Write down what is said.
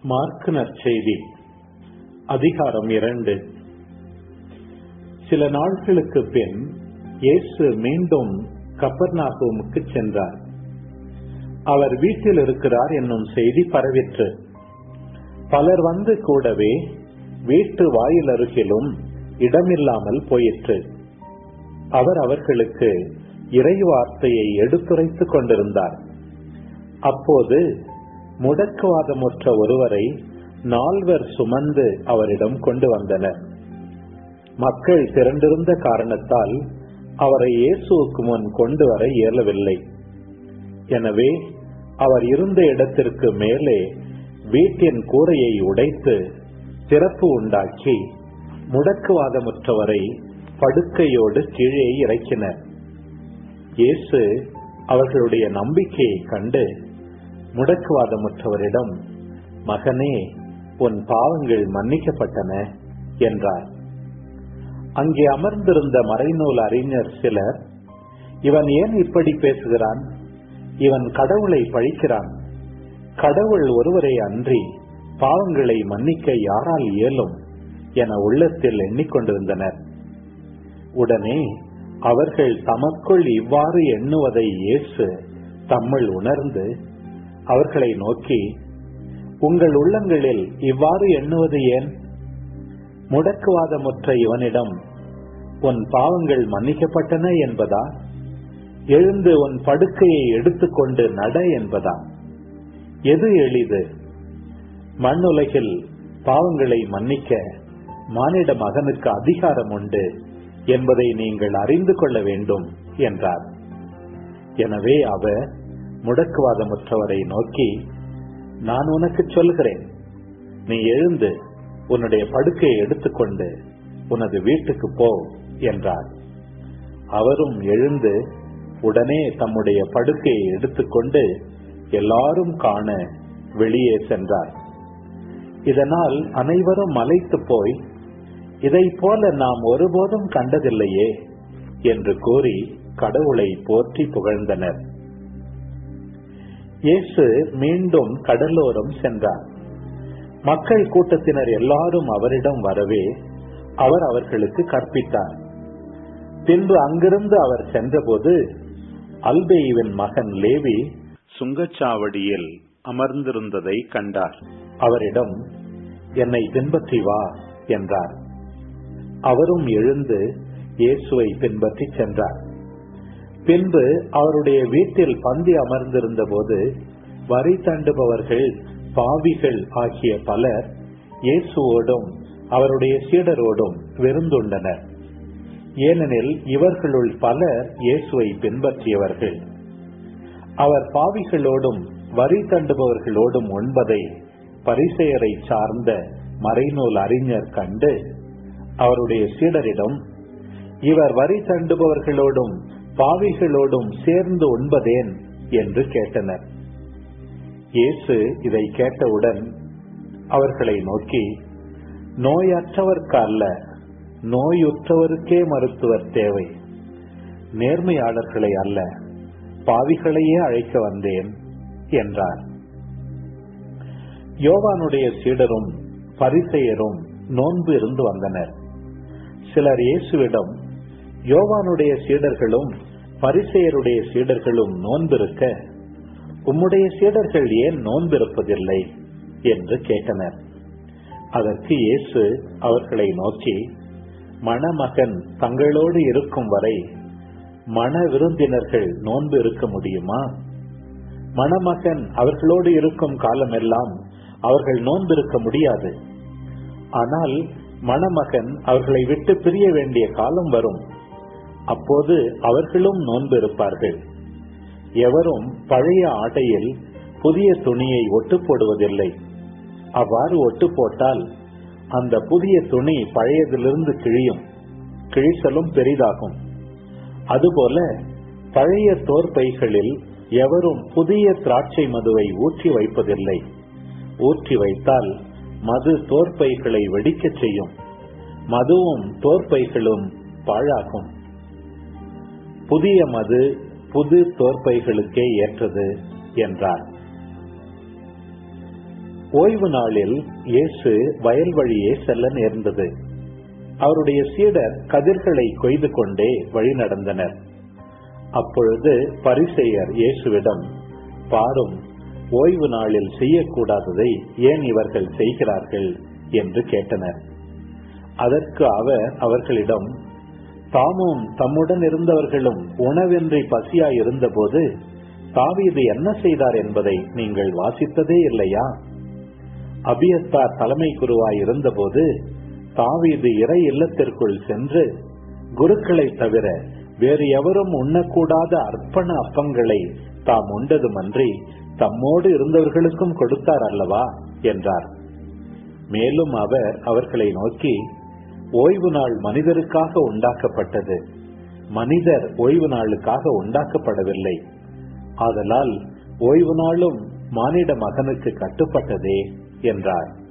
mark நற்செய்தி அதிகாரம் இரண்டு சில நாட்களுக்கு பின் இயேசு மீண்டும் கப்பர்நாகூமுக்கு சென்றார் அவர் வீட்டில் இருக்கிறார் என்னும் செய்தி பரவிற்று பலர் வந்து கூடவே வீட்டு வாயில் அருகிலும் இடமில்லாமல் போயிற்று அவர் அவர்களுக்கு இறை வார்த்தையை எடுத்துரைத்துக் கொண்டிருந்தார் அப்போது முடக்குவாதமுற்ற ஒருவரை நால்வர் சுமந்து அவரிடம் கொண்டு வந்தனர் மக்கள் திரண்டிருந்த காரணத்தால் அவரை இயேசுவுக்கு முன் கொண்டு வர இயலவில்லை எனவே அவர் இருந்த இடத்திற்கு மேலே வீட்டின் கூரையை உடைத்து திறப்பு உண்டாக்கி முடக்குவாதமுற்றவரை படுக்கையோடு கீழே இறக்கினர் இயேசு அவர்களுடைய நம்பிக்கையை கண்டு முடக்குவாதமுற்றவரிடம் மகனே உன் பாவங்கள் மன்னிக்கப்பட்டன என்றார் அங்கே அமர்ந்திருந்த மறைநூல் அறிஞர் சிலர் இவன் ஏன் இப்படி பேசுகிறான் இவன் கடவுளை பழிக்கிறான் கடவுள் ஒருவரை அன்றி பாவங்களை மன்னிக்க யாரால் இயலும் என உள்ளத்தில் எண்ணிக்கொண்டிருந்தனர் உடனே அவர்கள் தமக்குள் இவ்வாறு எண்ணுவதை இயேசு தம்முள் உணர்ந்து அவர்களை நோக்கி உங்கள் உள்ளங்களில் இவ்வாறு எண்ணுவது ஏன் முடக்குவாதமுற்ற இவனிடம் உன் பாவங்கள் மன்னிக்கப்பட்டன என்பதா எழுந்து உன் படுக்கையை எடுத்துக்கொண்டு நட என்பதா எது எளிது மண்ணுலகில் பாவங்களை மன்னிக்க மானிட மகனுக்கு அதிகாரம் உண்டு என்பதை நீங்கள் அறிந்து கொள்ள வேண்டும் என்றார் எனவே அவர் முடக்குவாதமுற்றவரை நோக்கி நான் உனக்கு சொல்கிறேன் நீ எழுந்து உன்னுடைய படுக்கையை எடுத்துக்கொண்டு உனது வீட்டுக்கு போ என்றார் அவரும் எழுந்து உடனே தம்முடைய படுக்கையை எடுத்துக்கொண்டு எல்லாரும் காண வெளியே சென்றார் இதனால் அனைவரும் மலைத்து போய் இதை போல நாம் ஒருபோதும் கண்டதில்லையே என்று கூறி கடவுளை போற்றி புகழ்ந்தனர் இயேசு மீண்டும் கடலோரம் சென்றார் மக்கள் கூட்டத்தினர் எல்லாரும் அவரிடம் வரவே அவர் அவர்களுக்கு கற்பித்தார் பின்பு அங்கிருந்து அவர் சென்றபோது அல்பேயுவின் மகன் லேவி சுங்கச்சாவடியில் அமர்ந்திருந்ததை கண்டார் அவரிடம் என்னை பின்பற்றி வா என்றார் அவரும் எழுந்து இயேசுவை பின்பற்றி சென்றார் பின்பு அவருடைய வீட்டில் பந்தி அமர்ந்திருந்த போது வரி தண்டுபவர்கள் பாவிகள் ஆகிய பலர் இயேசுவோடும் அவருடைய சீடரோடும் விருந்துண்டனர் ஏனெனில் இவர்களுள் பலர் இயேசுவை பின்பற்றியவர்கள் அவர் பாவிகளோடும் வரி தண்டுபவர்களோடும் உண்பதை பரிசெயரை சார்ந்த மறைநூல் அறிஞர் கண்டு அவருடைய சீடரிடம் இவர் வரி தண்டுபவர்களோடும் பாவிகளோடும் சேர்ந்து உண்பதேன் என்று கேட்டனர் இயேசு இதை கேட்டவுடன் அவர்களை நோக்கி நோயற்றவர்க்கு அல்ல நோயுற்றவருக்கே மருத்துவர் தேவை நேர்மையாளர்களை அல்ல பாவிகளையே அழைக்க வந்தேன் என்றார் யோவானுடைய சீடரும் பரிசெயரும் நோன்பு இருந்து வந்தனர் சிலர் இயேசுவிடம் யோவானுடைய சீடர்களும் பரிசெயருடைய சீடர்களும் நோன்பிருக்க உம்முடைய சீடர்கள் ஏன் நோன்பிருப்பதில்லை என்று கேட்டனர் அதற்கு இயேசு அவர்களை நோக்கி மணமகன் தங்களோடு இருக்கும் வரை மன விருந்தினர்கள் நோன்பு இருக்க முடியுமா மணமகன் அவர்களோடு இருக்கும் காலமெல்லாம் அவர்கள் நோன்பிருக்க முடியாது ஆனால் மணமகன் அவர்களை விட்டு பிரிய வேண்டிய காலம் வரும் அப்போது அவர்களும் நோன்பு இருப்பார்கள் எவரும் பழைய ஆடையில் புதிய துணியை ஒட்டு போடுவதில்லை அவ்வாறு ஒட்டு போட்டால் அந்த புதிய துணி பழையதிலிருந்து கிழியும் கிழிசலும் பெரிதாகும் அதுபோல பழைய தோற்பைகளில் எவரும் புதிய திராட்சை மதுவை ஊற்றி வைப்பதில்லை ஊற்றி வைத்தால் மது தோற்பைகளை வெடிக்கச் செய்யும் மதுவும் தோற்பைகளும் பாழாகும் புதிய மது புது தோற்பைகளுக்கே ஏற்றது என்றார் ஓய்வு நாளில் இயேசு வயல் வழியே செல்ல நேர்ந்தது அவருடைய சீடர் கதிர்களை கொய்து கொண்டே வழி நடந்தனர் அப்பொழுது பரிசெயர் இயேசுவிடம் பாரும் ஓய்வு நாளில் செய்யக்கூடாததை ஏன் இவர்கள் செய்கிறார்கள் என்று கேட்டனர் அதற்கு அவர் அவர்களிடம் தாமும் தம்முடன் இருந்தவர்களும் உணவின்றி பசியாய் இருந்தபோது தாவீது என்ன செய்தார் என்பதை நீங்கள் வாசித்ததே இல்லையா அபியத்தார் தலைமை குருவாய் இருந்தபோது தாவீது இறை இல்லத்திற்குள் சென்று குருக்களை தவிர வேறு எவரும் உண்ணக்கூடாத அர்ப்பண அப்பங்களை தாம் உண்டதுமன்றி தம்மோடு இருந்தவர்களுக்கும் கொடுத்தார் அல்லவா என்றார் மேலும் அவர் அவர்களை நோக்கி ஓய்வு நாள் மனிதருக்காக உண்டாக்கப்பட்டது மனிதர் ஓய்வு நாளுக்காக உண்டாக்கப்படவில்லை ஆதலால் ஓய்வு நாளும் மானிட மகனுக்கு கட்டுப்பட்டதே என்றார்